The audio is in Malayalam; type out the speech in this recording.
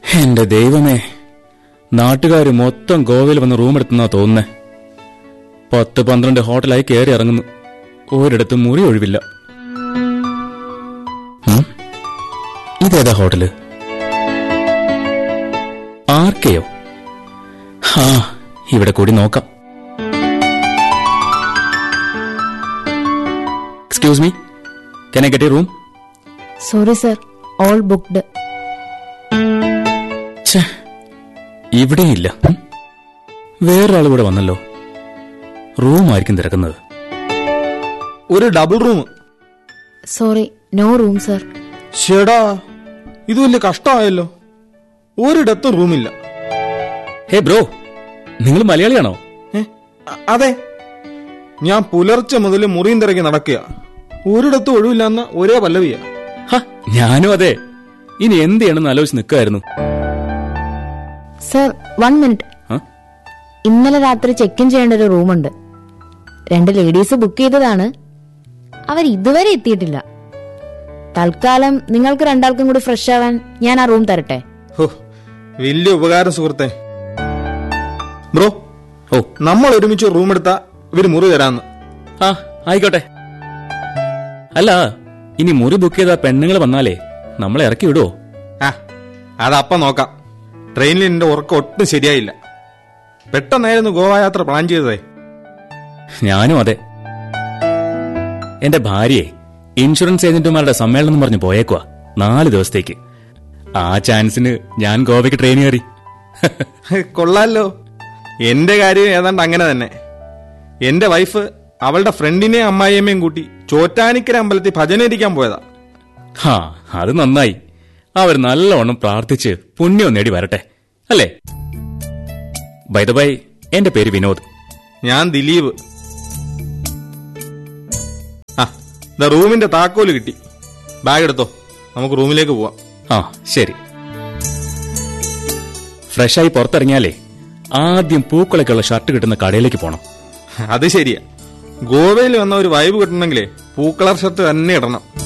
എന്റെ ദൈവമേ നാട്ടുകാർ മൊത്തം ഗോവയിൽ വന്ന് റൂം എടുത്തെന്നാ തോന്നുന്നേ പത്ത് പന്ത്രണ്ട് ഹോട്ടലായി കയറി ഇറങ്ങുന്നു ഒരിടത്തും മുറി ഒഴിവില്ല ഉം? ഇതേതാ ഹോട്ടല് ആർക്കെയോ ആ ഇവിടെ കൂടി നോക്കാം excuse me can I get a room sorry sir all booked ഛേ, ഇവിടെയില്ല ഉം. വേറൊരാൾ കൂടെ വന്നല്ലോ റൂം ആയിരിക്കും തിരക്കുന്നത് ഒരു double room sorry no room sir ഷെടാ ഇത് വലിയ കഷ്ടമായല്ലോ ഒരിടത്തും റൂമില്ല ഹേ ബ്രോ നിങ്ങൾ മലയാളിയാണോ ഏ? അ- അതെ ഞാൻ പുലർച്ചെ മുതൽ മുറിയും തിരക്കി നടക്കുക ഒരിടത്തും ഒഴിവില്ലെന്ന ഒരേ പല്ലവിയാ ഹ, ഞാനും അതെ ഇനി എന്ത് ചെയ്യണമെന്ന് ആലോചിച്ച് നിൽക്കായിരുന്നു സർ വൺ മിനിറ്റ് ഇന്നലെ രാത്രി ചെക്ക് ഇൻ ചെയ്യേണ്ട ഒരു റൂമുണ്ട് രണ്ട് ലേഡീസ് ബുക്ക് ചെയ്തതാണ് അവർ ഇതുവരെ എത്തിയിട്ടില്ല തൽക്കാലം നിങ്ങൾക്ക് രണ്ടാൾക്കും കൂടി ഫ്രഷ് ആവാൻ ഞാൻ ആ റൂം തരട്ടെ ഹോ വലിയ ഉപകാരം സുഹൃത്തെ ബ്രോ ഓ നമ്മൾ ഒരുമിച്ച് റൂം എടുത്താ ഇവര് മുറി തരാന്ന് ആ ആയിക്കോട്ടെ അല്ല ഇനി മുറി ബുക്ക് ചെയ്ത പെണ്ണുങ്ങൾ വന്നാലേ നമ്മളെ ഇറക്കി വിടുവോ ആ അതപ്പം നോക്കാം ട്രെയിനിൽ എന്റെ ഉറക്കം ഒട്ടും ശരിയായില്ല പെട്ടെന്നായിരുന്നു ഗോവ യാത്ര പ്ലാൻ ചെയ്തതേ ഞാനും അതെ എന്റെ ഭാര്യയെ ഇൻഷുറൻസ് ഏജന്റുമാരുടെ സമ്മേളനം പറഞ്ഞ് പോയേക്കുവാ നാല് ദിവസത്തേക്ക് ആ ചാൻസിന് ഞാൻ ഗോവയ്ക്ക് ട്രെയിൻ കയറി കൊള്ളാലോ എന്റെ കാര്യം ഏതാണ്ട് അങ്ങനെ തന്നെ എന്റെ വൈഫ് അവളുടെ ഫ്രണ്ടിനെയും അമ്മായിയമ്മയും കൂട്ടി ചോറ്റാനിക്കര അമ്പലത്തിൽ ഭജനയിരിക്കാൻ പോയതാ ഹാ അത് നന്നായി അവർ നല്ലവണ്ണം പ്രാർത്ഥിച്ച് പുണ്യം നേടി വരട്ടെ അല്ലേ ബൈ ദ ബൈ എന്റെ പേര് വിനോദ് ഞാൻ ദിലീപ് ആ ദാ റൂമിന്റെ താക്കോല് കിട്ടി ബാഗ് എടുത്തോ നമുക്ക് റൂമിലേക്ക് പോവാം ആ ശരി ഫ്രഷായി പുറത്തിറങ്ങിയാലേ ആദ്യം പൂക്കളൊക്കെയുള്ള ഷർട്ട് കിട്ടുന്ന കടയിലേക്ക് പോണം അത് ശരിയാ ഗോവയിൽ വന്ന ഒരു വൈബ് കിട്ടണമെങ്കിലേ പൂക്കളർ ഷർട്ട് തന്നെ ഇടണം